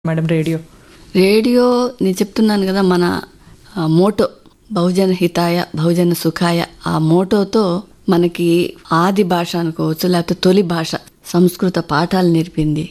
Madam radio radio నేను చెప్తున్నాను కదా మన ఆ, మోటో బహుజన హితాయ బహుజన సుఖాయ ఆ మోటోతో మనకి ఆది భాష అనుకోవచ్చు లేకపోతే తొలి భాష సంస్కృత పాఠాలు నేర్పింది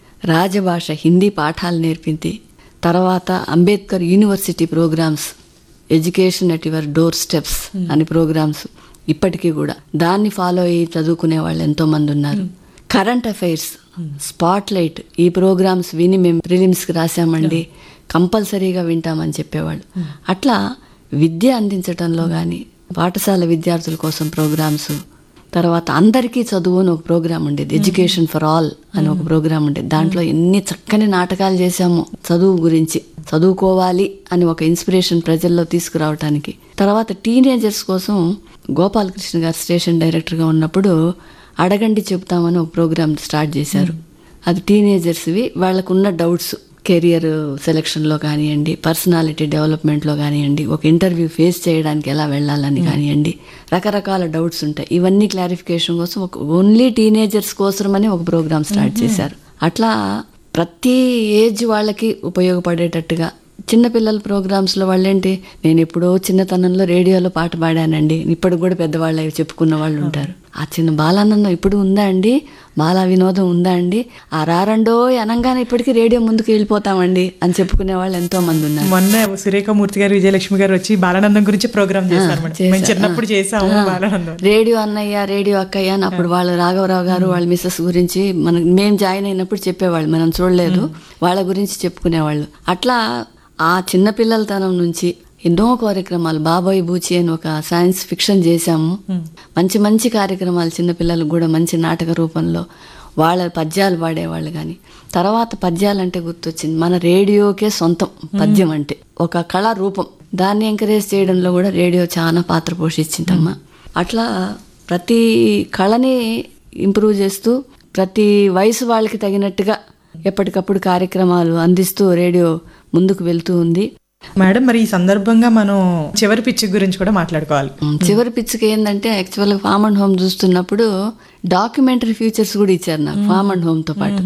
రాజభాష హిందీ పాఠాలు నేర్పింది తర్వాత Ambedkar university programmes education at your doorsteps అని ప్రోగ్రామ్స్ ఇప్పటికీ కూడా దాన్ని ఫాలో అయ్యి చదువుకునే వాళ్ళు ఎంతో మంది ఉన్నారు కరెంట్ అఫైర్స్ స్పాట్ లైట్ ఈ ప్రోగ్రామ్స్ విని మేము ప్రిలిమ్స్కి రాసామండి కంపల్సరీగా వింటామని చెప్పేవాళ్ళు అట్లా విద్య అందించటంలో కానీ పాఠశాల విద్యార్థుల కోసం ప్రోగ్రామ్స్ తర్వాత అందరికీ చదువు అని ఒక ప్రోగ్రామ్ ఉండేది ఎడ్యుకేషన్ ఫర్ ఆల్ అని ఒక ప్రోగ్రామ్ ఉండేది దాంట్లో ఎన్ని చక్కని నాటకాలు చేశాము చదువు గురించి చదువుకోవాలి అని ఒక ఇన్స్పిరేషన్ ప్రజల్లో తీసుకురావటానికి తర్వాత టీనేజర్స్ కోసం గోపాలకృష్ణ గారు స్టేషన్ డైరెక్టర్గా ఉన్నప్పుడు అడగండి చెప్తామని ఒక ప్రోగ్రామ్ స్టార్ట్ చేశారు అది టీనేజర్స్వి వాళ్ళకున్న డౌట్స్ కెరియర్ సెలక్షన్లో కానివ్వండి పర్సనాలిటీ డెవలప్మెంట్లో కానివ్వండి ఒక ఇంటర్వ్యూ ఫేస్ చేయడానికి ఎలా వెళ్ళాలని కానివ్వండి రకరకాల డౌట్స్ ఉంటాయి ఇవన్నీ క్లారిఫికేషన్ కోసం ఒక ఓన్లీ టీనేజర్స్ కోసమని ఒక ప్రోగ్రామ్ స్టార్ట్ చేశారు అట్లా ప్రతి ఏజ్ వాళ్ళకి ఉపయోగపడేటట్టుగా చిన్నపిల్లల ప్రోగ్రామ్స్లో వాళ్ళేంటి నేను ఎప్పుడో చిన్నతనంలో రేడియోలో పాట పాడానండి ఇప్పటికి కూడా పెద్దవాళ్ళు అవి చెప్పుకున్న వాళ్ళు ఉంటారు ఆ చిన్న బాలానందం ఇప్పుడు ఉందా అండి బాలా వినోదం ఉందా అండి ఆ రారండో అనంగానే ఇప్పటికీ రేడియో ముందుకు వెళ్ళిపోతామండి అని చెప్పుకునే వాళ్ళు ఎంతో మంది ఉన్నారు మొన్న సురేఖమూర్తి గారు విజయలక్ష్మి గారు వచ్చి బాలానందం గురించి ప్రోగ్రామ్ చేశారు మేడం మేము చేశా- చిన్నప్పుడు చేసాము బాలానందం రేడియో అన్నయ్య రేడియో అక్కయ్య అని అప్పుడు వాళ్ళు రాఘవరావు గారు వాళ్ళ మిస్సెస్ గురించి మనం మేము జాయిన్ అయినప్పుడు చెప్పేవాళ్ళు మనం చూడలేదు వాళ్ళ గురించి చెప్పుకునేవాళ్ళు అట్లా ఆ చిన్నపిల్లలతనం నుంచి ఎన్నో కార్యక్రమాలు బాబాయ్ బూచి అని ఒక సైన్స్ ఫిక్షన్ చేశాము మంచి మంచి కార్యక్రమాలు చిన్నపిల్లలకు కూడా మంచి నాటక రూపంలో వాళ్ళ పద్యాలు పాడేవాళ్ళు కానీ తర్వాత పద్యాలంటే గుర్తొచ్చింది మన రేడియోకే సొంతం పద్యం అంటే ఒక కళా రూపం దాన్ని ఎంకరేజ్ చేయడంలో కూడా రేడియో చాలా పాత్ర పోషించిందమ్మా అట్లా ప్రతి కళని ఇంప్రూవ్ చేస్తూ ప్రతి వయసు వాళ్ళకి తగినట్టుగా ఎప్పటికప్పుడు కార్యక్రమాలు అందిస్తూ రేడియో ముందుకు వెళ్తూ ఉంది మేడం మరి ఈ సందర్భంగా మనం చివరి పిచ్చి గురించి కూడా మాట్లాడుకోవాలి ఉమ్, చివరి పిచ్చుకి ఏంటంటే యాక్చువల్గా ఫామ్ అండ్ హోమ్ చూస్తున్నప్పుడు డాక్యుమెంటరీ ఫీచర్స్ కూడా ఇచ్చారు నాకు ఫామ్ అండ్ హోమ్తో పాటు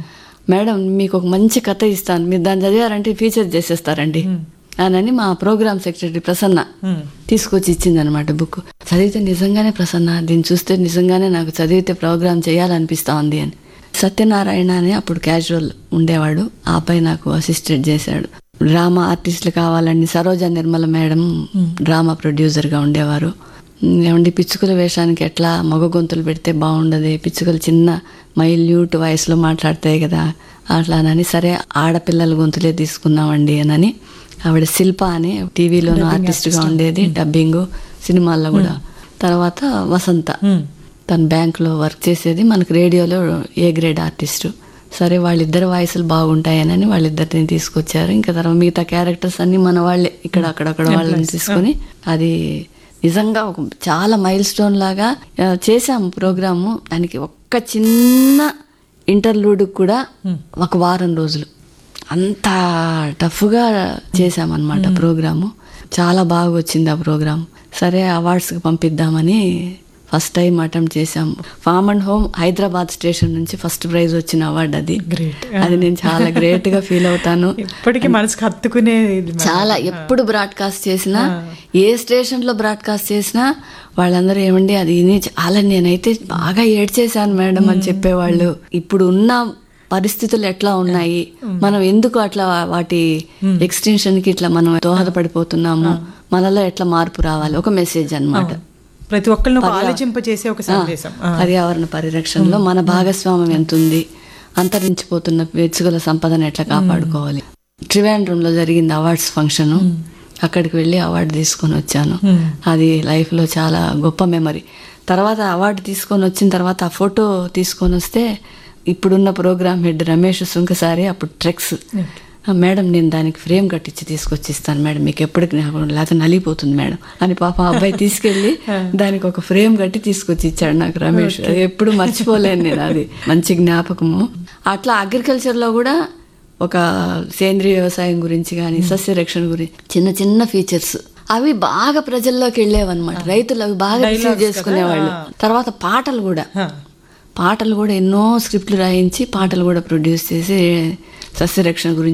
మేడం మీకు ఒక మంచి కథ ఇస్తాను మీరు దాన్ని చదివారంటే ఫీచర్ చేసేస్తారండి అని మా ప్రోగ్రామ్ సెక్రటరీ ప్రసన్న మ్మ్. తీసుకొచ్చి ఇచ్చిందనమాట బుక్ చదివితే నిజంగానే ప్రసన్న దీన్ని చూస్తే నిజంగానే నాకు చదివితే ప్రోగ్రామ్ చేయాలనిపిస్తా ఉంది అని సత్యనారాయణ అని అప్పుడు క్యాజువల్ ఉండేవాడు ఆ అబ్బాయి నాకు అసిస్టెంట్ చేశాడు డ్రామా ఆర్టిస్టులు కావాలని సరోజ నిర్మల మేడం డ్రామా ప్రొడ్యూసర్గా ఉండేవారు ఉమ్, ఏమండి పిచ్చుకల వేషానికి ఎట్లా మగ గొంతులు పెడితే బాగుండదు పిచ్చుకలు చిన్న మైల్యూట్ వయసులో మాట్లాడతాయి కదా అట్లానని సరే ఆడపిల్లల గొంతులే తీసుకున్నామండి అని ఆవిడ శిల్ప అని టీవీలోనూ ఆర్టిస్ట్గా ఉండేది డబ్బింగ్ సినిమాల్లో కూడా తర్వాత వసంత మ్మ్. తను బ్యాంక్లో వర్క్ చేసేది మనకు రేడియోలో ఏ గ్రేడ్ ఆర్టిస్టు సరే వాళ్ళిద్దరు వాయిస్లు బాగుంటాయనని వాళ్ళిద్దరిని తీసుకొచ్చారు ఇంకా తర్వాత మిగతా క్యారెక్టర్స్ అన్ని మన వాళ్ళే ఇక్కడ అక్కడక్కడ వాళ్ళని తీసుకొని అది నిజంగా ఒక చాలా మైల్ స్టోన్ లాగా ఆ, చేశాము ప్రోగ్రాము దానికి ఒక్క చిన్న ఇంటర్లూడ్ కూడా ఒక వారం రోజులు అంత టఫ్గా చేశామన్నమాట ప్రోగ్రాము చాలా బాగా వచ్చింది ఆ ప్రోగ్రామ్ సరే అవార్డ్స్కి పంపిద్దామని ఫస్ట్ టైం అటెంప్ట్ చేశాము farm and home Hyderabad station నుంచి ఫస్ట్ ప్రైజ్ వచ్చిన అవార్డు అది Great. అది నేను చాలా గ్రేట్ గా ఫీల్ అవుతాను ఇప్పటికీ మనసుకు హత్తుకునే ఇది మేడం. చాలా ఎప్పుడు బ్రాడ్కాస్ట్ చేసినా ఏ స్టేషన్ లో బ్రాడ్కాస్ట్ చేసినా వాళ్ళందరూ ఏమండి అది విని చాలా నేనైతే బాగా ఏడ్చేశాను మేడం అని చెప్పేవాళ్ళు ఇప్పుడు ఉన్న పరిస్థితులు ఎట్లా ఉన్నాయి మనం ఎందుకు అట్లా వాటి ఎక్స్టెన్షన్ కి ఇట్లా మనం దోహదపడిపోతున్నాము మనలో ఎట్లా మార్పు రావాలి ఒక మెసేజ్ అన్నమాట ప్రతి ఒక్కరిని ఒక ఆలోచింపజేసే ఒక సందేశం ఆ. పర్యావరణ పరిరక్షణలో మన భాగస్వామ్యం ఎంత ఉంది అంతరించిపోతున్న వెచ్చుగల సంపదను ఎట్లా కాపాడుకోవాలి ట్రివాండ్రంలో జరిగింది అవార్డ్స్ ఫంక్షన్ అక్కడికి వెళ్ళి అవార్డు తీసుకొని వచ్చాను అది లైఫ్ లో చాలా గొప్ప మెమరీ తర్వాత అవార్డు తీసుకొని వచ్చిన తర్వాత ఆ ఫోటో తీసుకొని వస్తే ఇప్పుడున్న ప్రోగ్రామ్ హెడ్ రమేష్ సుంకసారి అప్పుడు ట్రెక్స్ "ఆ, మేడం నేను దానికి ఫ్రేమ్ కట్టించి తీసుకొచ్చి ఇస్తాను మేడం మీకు ఎప్పటికి నాకు లేకపోతే నలిగిపోతుంది మేడం అని పాప ఆ అబ్బాయి తీసుకెళ్ళి దానికి ఒక ఫ్రేమ్ కట్టి తీసుకొచ్చి ఇచ్చాడు నాకు రమేష్ అది ఎప్పుడు మర్చిపోలేను నేను అది మంచి జ్ఞాపకము అట్లా అగ్రికల్చర్ లో కూడా ఒక సేంద్రియ వ్యవసాయం గురించి కానీ సస్యరక్షణ గురించి చిన్న చిన్న ఫీచర్స్ అవి బాగా ప్రజల్లోకి వెళ్ళేవన్నమాట రైతులు అవి బాగా రిసీవ్ చేసుకునేవాళ్ళు తర్వాత పాటలు కూడా ఆ. పాటలు కూడా ఎన్నో స్క్రిప్ట్లు రాయించి పాటలు కూడా ప్రొడ్యూస్ చేసి సస్యరక్షణ గురించి